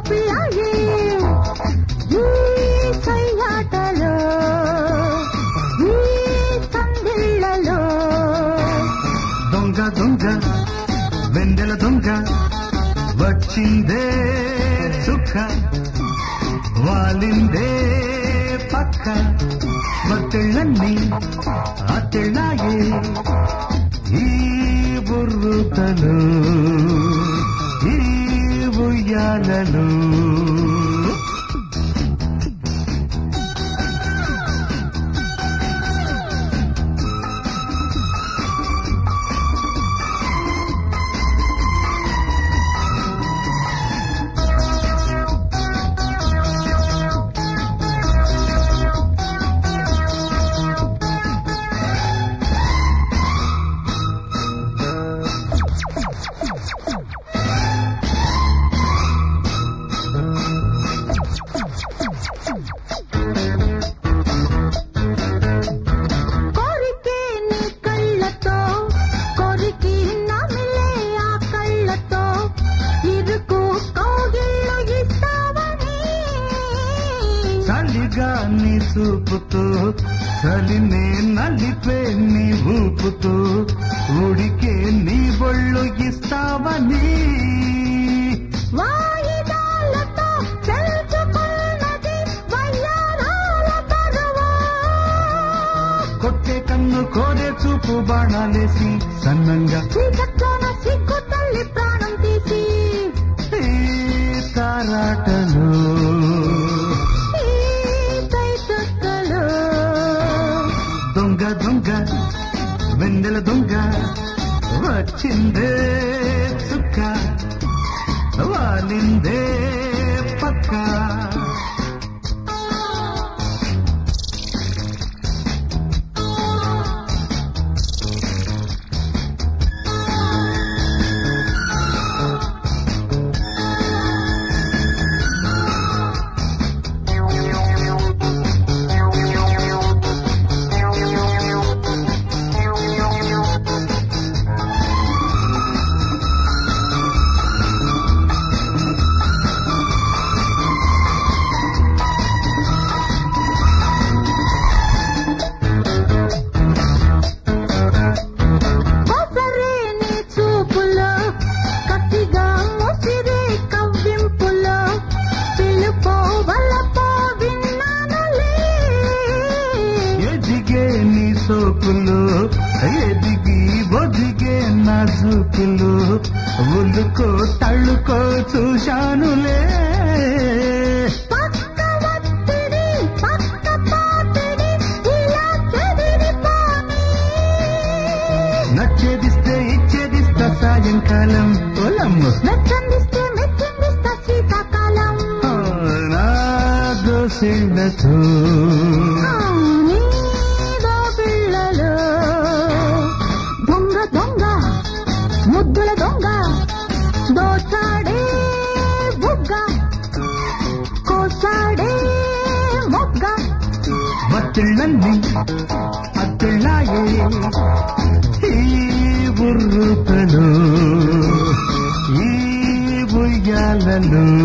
పిల్లాయే ఈ సయ్యాటలో ఈ సందిళ్ళలో దొంగ దొంగ వెన్నెల దొంగ వచ్చిందే సుఖ వాలిందే పక్క మత్తెళ్ళన్నీ అత్తెళ్ళాయే ఈ బుర్రుతలు ఈ ఉయ్యాలలు కోరికే నీ కళ్ళతో కోరికి నమిలే ఆ కళ్ళతో ఇరుకు కౌగిళ్ళు ఇస్తావని చలిగా నీ చూపుతూ చలినే నలిపే నీ ఊపుతూ ఉడికే నీ బొళ్ళు ఇస్తావని వాయిదాలతో తెలుసుకున్నది వయ్యారాల బరువా కొట్టే కన్ను కోరే చూపు బాణాలేసి సన్నంగా చీకట్లోన సిగ్గు తల్లి ప్రాణం తీసి ఈ తారాటలు ఈ కైతక్కలో దొంగ దొంగ వెన్నెల దొంగ వచ్చిందే చుక్క వాలిందే పక్క కోసరే నీ చూపులో కసిగా ముసిరే కవ్వింపులో పిలుపో వలపో విన్నానులే ఎదిగే నీ సోకులు ఎదిగి ఒదిగే నా చూపులు ఉల్లుకో తళ్ళుకో చూశానులే పక్క ఒత్తిడి పక్క పాతిడి ఇలా చెదిరిపోని నచ్చేదిస్తే ఇచ్చేదిస్తా సాయంకాలం పొలమ్ము మెచ్చందిస్తే మెచ్చిందిస్తా శీతాకాలం నా దోసిళ్ళతో ఆ, నీదో పిల్లలో దొంగ దొంగ ముద్దుల దొంగ దోచాడే బుగ్గ కోచాడే మొగ్గ మత్తిళ్ళన్నీ అత్తిళ్ళాయే ఈ బుర్రుతలు ఈ బుయ్యాలలు